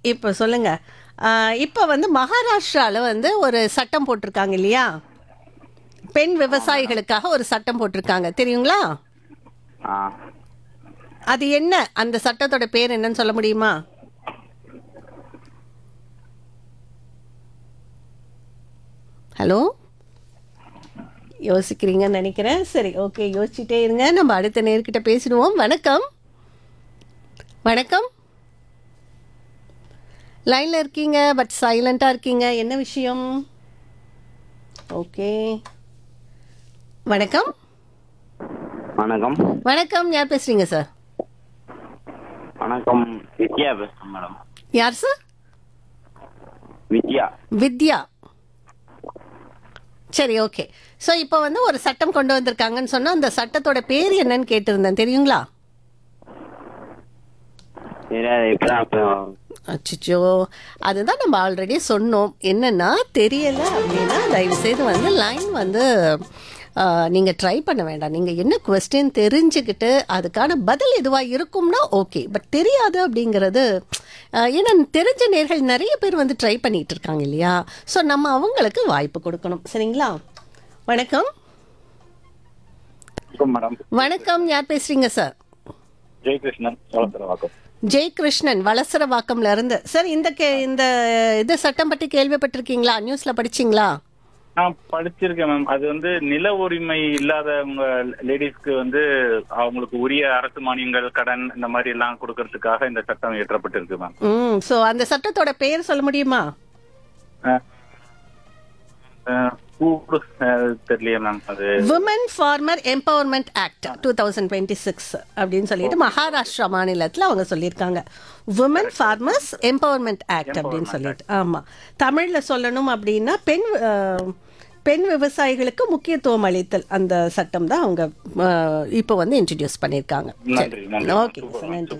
இப்போ சொல்லுங்க ஆஹ், இப்போ வந்து மகாராஷ்டிரால வந்து ஒரு சட்டம் போட்டிருக்காங்க இல்லையா பெண் விவசாயிகளுக்காக ஒரு சட்டம் போட்டிருக்காங்க தெரியுங்களா ஆ அது என்ன அந்த சட்டத்தோட பேர் என்னன்னு சொல்ல முடியுமா ஹலோ யோசிக்கிறீங்கன்னு நினைக்கிறேன் சரி ஓகே யோசிச்சுட்டே இருங்க நம்ம அடுத்த நேர்கிட்ட பேசிடுவோம் வணக்கம் வணக்கம் லைனில் இருக்கீங்க பட் சைலண்ட்டாக இருக்கீங்க என்ன விஷயம் ஓகே வணக்கம் வணக்கம் வணக்கம் யார் பேசுறீங்க சார் வணக்கம் வித்யா பேசுறேன் மேடம் யார் சார் வித்யா வித்யா சரி ஓகே ஸோ இப்போ வந்து ஒரு சட்டம் கொண்டு வந்திருக்காங்கன்னு சொன்னா அந்த சட்டத்தோட பேர் என்னன்னு கேட்டிருந்தேன் தெரியுங்களா தெரியாது இப்பதான் இப்போ அச்சோ அதுதான் நம்ம ஆல்ரெடி சொன்னோம் என்னன்னா தெரியல அப்படின்னா தயவு செய்து வந்து லைன் வந்து ஆஹ், நீங்க ட்ரை பண்ண வேண்டாம் நீங்க என்ன கொஸ்டின் தெரிஞ்சுக்கிட்டு அதுக்கான பதில் எதுவா இருக்கும்னா ஓகே பட் தெரியாது அப்படிங்கிறது ஆஹ், ஏன்னா தெரிஞ்ச நேர்கள் நிறைய பேர் வந்து ட்ரை பண்ணிட்டு இருக்காங்க இல்லையா ஸோ நம்ம அவங்களுக்கு வாய்ப்பு கொடுக்கணும் சரிங்களா வணக்கம் வணக்கம் மேடம் வணக்கம் யார் பேசுறீங்க சார் ஜெயகிருஷ்ணன் சோழத்திரவாக்கம் ஜெய் கிருஷ்ணன் வலசரவாக்கம்ல இருந்து சார் இந்த கே இந்த இது சட்டம் பற்றி கேள்விப்பட்டிருக்கீங்களா நியூஸ்ல படிச்சீங்களா நான் படிச்சிருக்கேன் மேம் அது வந்து நில உரிமை இல்லாதவங்க லேடிஸ்க்கு வந்து அவங்களுக்கு உரிய அரசு மானியங்கள் கடன் இந்த மாதிரி எல்லாம் கொடுக்கறதுக்காக இந்த சட்டம் இயற்றப்பட்டிருக்கு மேம் ம் ஸோ அந்த சட்டத்தோட பெயர் சொல்ல முடியுமா அஹ், அஹ், கூடு அஹ், தெரியலையே மேம் அது women farmer empowerment act two thousand twenty six அப்படின்னு சொல்லிட்டு மகாராஷ்டிரா மாநிலத்தில் அவங்க சொல்லியிருக்காங்க விமன் ஃபார்மர்ஸ் எம்பவர்மெண்ட் ஆக்ட் அப்படின்னு சொல்லிட்டு ஆமாம் தமிழில் சொல்லணும் அப்படின்னா பெண் அஹ், பெண் விவசாயிகளுக்கு முக்கியத்துவம் அளித்தல் அந்த சட்டம் தான் அவங்க அஹ், இப்போ வந்து இன்ட்ரடியூஸ் பண்ணியிருக்காங்க நன்றி நன்றி ஓகே சார் நன்றி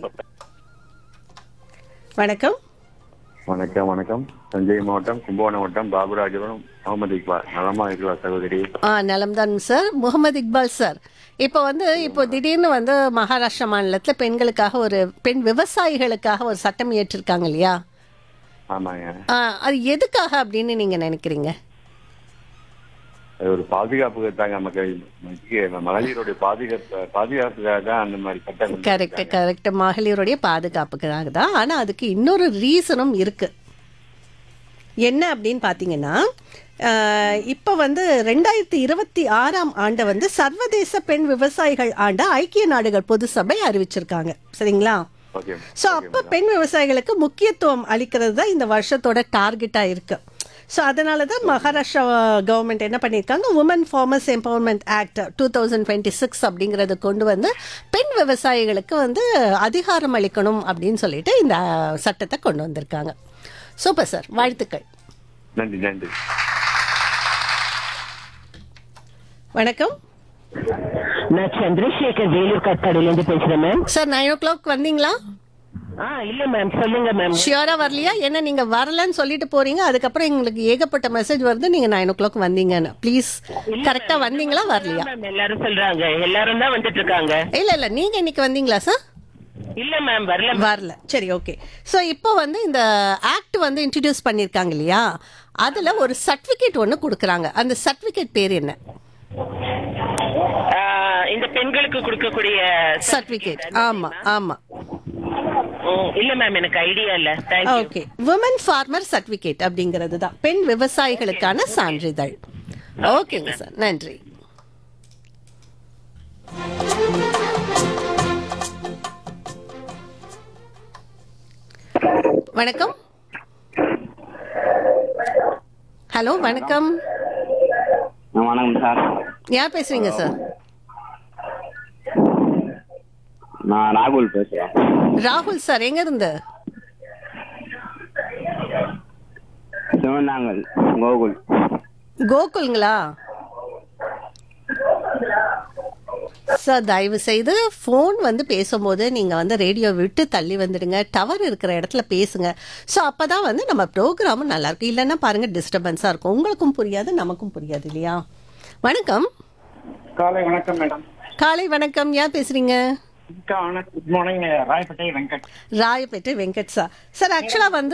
வணக்கம் வணக்கம் வணக்கம் தஞ்சை மாவட்டம் கும்பகோணம் மாவட்டம் பாபுராஜபுரம் முகமது இக்பால் நலமா இருக்கிறா சகோதரி ஆ நலம்தான் சார் முகமது இக்பால் சார் இப்போ வந்து இப்போ திடீர்னு வந்து மகாராஷ்டிரா மாநிலத்தில் பெண்களுக்காக ஒரு பெண் விவசாயிகளுக்காக ஒரு சட்டம் இயற்றிருக்காங்க இல்லையா ஆமாங்க ஆ, அது எதுக்காக அப்படின்னு நீங்க நினைக்கிறீங்க அது ஒரு பாதுகாப்புக்கு தாங்க நமக்கு முக்கிய மகளிருடைய பாதுகாப்பு பாதுகாப்புக்காக தான் அந்த மாதிரி சட்டம் கரெக்ட் கரெக்ட் மகளிருடைய பாதுகாப்புக்காக தான் ஆனால் அதுக்கு இன்னொரு ரீசனும் இருக்கு என்ன அப்படின்னு பார்த்தீங்கன்னா இப்போ வந்து ரெண்டாயிரத்தி இருபத்தி ஆறாம் ஆண்டை வந்து சர்வதேச பெண் விவசாயிகள் ஆண்டை ஐக்கிய நாடுகள் பொது சபை அறிவிச்சிருக்காங்க சரிங்களா ஓகே ஸோ அப்போ பெண் விவசாயிகளுக்கு முக்கியத்துவம் அளிக்கிறது தான் இந்த வருஷத்தோட டார்கெட்டாக இருக்கு ஸோ அதனால தான் மகாராஷ்டிரா கவர்மெண்ட் என்ன பண்ணியிருக்காங்க woman farmers empowerment act two thousand twenty six அப்படிங்கிறத கொண்டு வந்து பெண் விவசாயிகளுக்கு வந்து அதிகாரம் அளிக்கணும் அப்படின்னு சொல்லிட்டு இந்த சட்டத்தை கொண்டு வந்திருக்காங்க சூப்பர் சார் வாழ்த்துக்கள் நன்றி நன்றி வணக்கம் நான் சந்திரசேகர் வேலூர் கட்பாடியில இருந்து பேசுறேன் ma'am sir nine o'clock வந்தீங்களா ஆ இல்ல மேம் சொல்லுங்க மேம் ஷியோரா வரலையா ஏன்னா நீங்க வரலன்னு சொல்லிட்டு போறீங்க அதுக்கப்புறம் எங்களுக்கு ஏகப்பட்ட மெசேஜ் வருது நீங்க நைன் ஓ கிளாக் வந்தீங்கன்னு ப்ளீஸ் கரெக்டா வந்தீங்களா வரலையா மேம் எல்லாரும் சொல்றாங்க எல்லாரும் தான் வந்துட்டு இருக்காங்க இல்ல இல்ல நீங்க இன்னைக்கு வந்தீங்களா சார் இல்ல மேம் வரல வரல சரி ஓகே ஸோ இப்போ வந்து இந்த ஆக்ட் வந்து இன்ட்ரடியூஸ் பண்ணியிருக்காங்க இல்லையா அதில் ஒரு சர்டிஃபிகேட் ஒன்று கொடுக்குறாங்க அந்த சர்டிஃபிகேட் பேர் என்ன ஆ, இந்த பெண்களுக்கு கொடுக்கக்கூடிய சர்டிஃபிகேட் ஆமாம் ஆமாம் ம், இல்ல மேம் எனக்கு ஐடியா இல்ல thank you okay women farmer certificate அப்படிங்கிறது தான் பெண் விவசாயிகளுக்கான சான்றிதழ் ஓகேங்க சார் நன்றி வணக்கம் ஹலோ வணக்கம் ஆ, வணக்கம் சார் யார் பேசுறீங்க சார் நான் ராகுல் பேசுறேன் ராகுல் சார் எங்க இருந்து சிவனாங்கல் கோகுல் கோகுல்ங்களா சார் தயவு செய்து ஃபோன் வந்து பேசும்போது நீங்கள் வந்து ரேடியோ விட்டு தள்ளி வந்துடுங்க டவர் இருக்கிற இடத்துல பேசுங்க ஸோ அப்போ தான் வந்து நம்ம ப்ரோக்ராமும் நல்லாயிருக்கும் இல்லைன்னா பாருங்கள் டிஸ்டர்பன்ஸாக இருக்கும் உங்களுக்கும் புரியாது நமக்கும் புரியாது இல்லையா வணக்கம் காலை வணக்கம் மேடம் காலை வணக்கம் யார் பேசுகிறீங்க good morning Royapettah Venkat Royapettah Venkat sir sir ஆக்சுவலாக வந்து